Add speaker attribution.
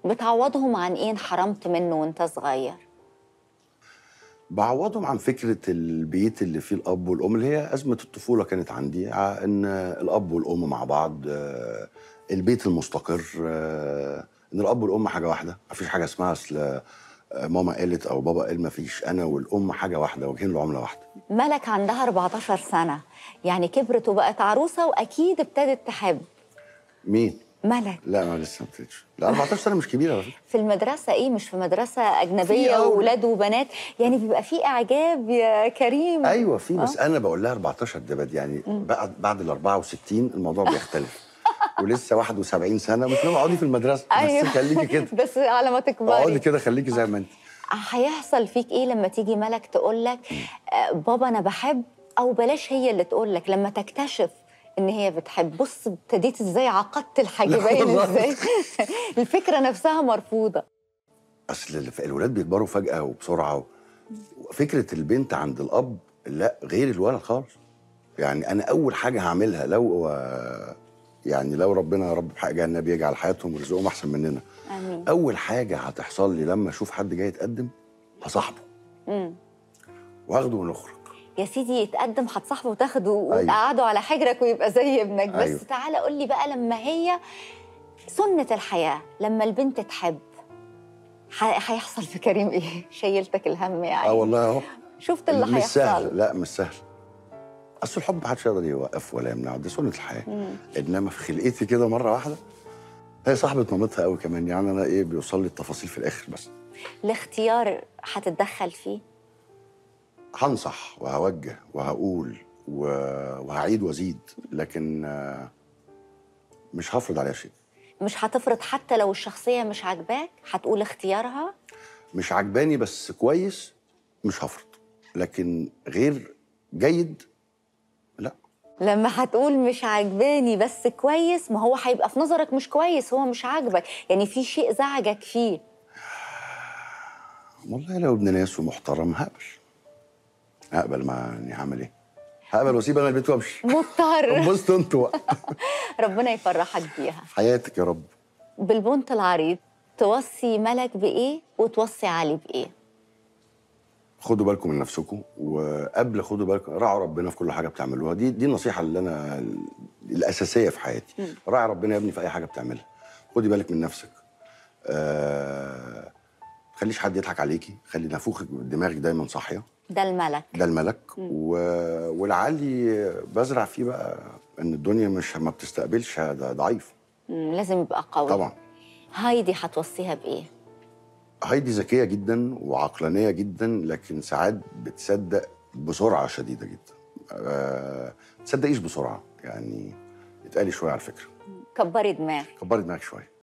Speaker 1: بتعوضهم عن ايه انحرمت منه وانت صغير
Speaker 2: بعوضهم عن فكره البيت اللي فيه الاب والام اللي هي ازمه الطفوله كانت عندي ع- ان الاب والام مع بعض آه، البيت المستقر آه، ان الاب والام حاجه واحده مفيش حاجه اسمها اصل آه، ماما قالت او بابا قال مفيش انا والام حاجه واحده وجهين لعمله واحده
Speaker 1: ملك عندها 14 سنة يعني كبرت وبقت عروسة وأكيد ابتدت تحب
Speaker 2: مين؟
Speaker 1: ملك
Speaker 2: لا ما لسه ما ابتديتش لا 14 سنه مش كبيره على فكره
Speaker 1: في المدرسة إيه مش في مدرسة
Speaker 2: في
Speaker 1: أجنبية
Speaker 2: أول.
Speaker 1: وولاد وبنات يعني بيبقى في إعجاب يا كريم
Speaker 2: ايوه في بس انا بقول لها 14 ده بد يعني بعد بعد ال 64 الموضوع بيختلف ولسه 71 سنه مش لما اقعدي في المدرسه بس خليكي كده
Speaker 1: بس على ما
Speaker 2: اقعدي
Speaker 1: تكبري
Speaker 2: كده خليكي زي ما انت
Speaker 1: هيحصل فيك ايه لما تيجي ملك تقول لك آه، بابا انا بحب او بلاش هي اللي تقول لك لما تكتشف ان هي بتحب بص ابتديت ازاي عقدت الحاجبين
Speaker 2: والله.
Speaker 1: ازاي الفكره نفسها مرفوضه
Speaker 2: اصل الف- الولاد بيكبروا فجاه وبسرعه فكره البنت عند الاب لا غير الولد خالص يعني انا اول حاجه هعملها لو يعني لو ربنا يا رب بحق جهنم يجعل حياتهم ورزقهم احسن مننا
Speaker 1: امين
Speaker 2: اول حاجه هتحصل لي لما اشوف حد جاي يتقدم هصاحبه
Speaker 1: مم.
Speaker 2: واخده ونخرج
Speaker 1: يا سيدي يتقدم هتصاحبه وتاخده
Speaker 2: أيوة.
Speaker 1: وتقعده على حجرك ويبقى زي ابنك بس
Speaker 2: أيوة.
Speaker 1: تعالى قول لي بقى لما هي سنة الحياة لما البنت تحب ح- هيحصل في كريم ايه؟ شيلتك الهم يا
Speaker 2: اه
Speaker 1: عيني
Speaker 2: والله اهو
Speaker 1: شفت اللي
Speaker 2: مش
Speaker 1: هيحصل
Speaker 2: سهل لا مش سهل اصل الحب محدش يقدر يوقف ولا يمنعه دي سنه الحياه
Speaker 1: مم.
Speaker 2: انما في خلقتي كده مره واحده هي صاحبه مامتها قوي كمان يعني انا ايه بيوصل لي التفاصيل في الاخر بس
Speaker 1: الاختيار هتتدخل فيه
Speaker 2: هنصح وهوجه وهقول و- وهعيد وازيد لكن آه، مش هفرض عليها شيء
Speaker 1: مش هتفرض حتى لو الشخصية مش عاجباك هتقول اختيارها
Speaker 2: مش عجباني بس كويس مش هفرض لكن غير جيد لا
Speaker 1: لما هتقول مش عاجباني بس كويس ما هو هيبقى في نظرك مش كويس هو مش عاجبك يعني في شيء زعجك فيه
Speaker 2: والله لو ابن ناس ومحترم هقبل هقبل ما يعني هعمل ايه هقبل واسيب انا البيت وامشي
Speaker 1: مضطر
Speaker 2: انبسطوا انتوا بقى.
Speaker 1: ربنا يفرحك بيها
Speaker 2: حياتك يا رب
Speaker 1: بالبنت العريض توصي ملك بإيه وتوصي علي بإيه
Speaker 2: خدوا بالكم من نفسكم وقبل خدوا بالكم راعوا ربنا في كل حاجه بتعملوها دي دي النصيحه اللي انا الاساسيه في حياتي راعي ربنا يا ابني في اي حاجه بتعملها خدي بالك من نفسك آه... خليش حد يضحك عليكي خلي نافوخك دماغك دايما صاحيه
Speaker 1: ده الملك
Speaker 2: ده الملك و... ولعلي بزرع فيه بقى ان الدنيا مش ما بتستقبلش ده ضعيف
Speaker 1: مم، لازم يبقى قوي
Speaker 2: طبعا
Speaker 1: هايدي هتوصيها بإيه
Speaker 2: هايدي ذكيه جدا وعقلانيه جدا لكن ساعات بتصدق بسرعه شديده جدا أه... تصدقيش بسرعه يعني اتقالي شويه على فكره
Speaker 1: كبري دماغك
Speaker 2: كبري دماغك شويه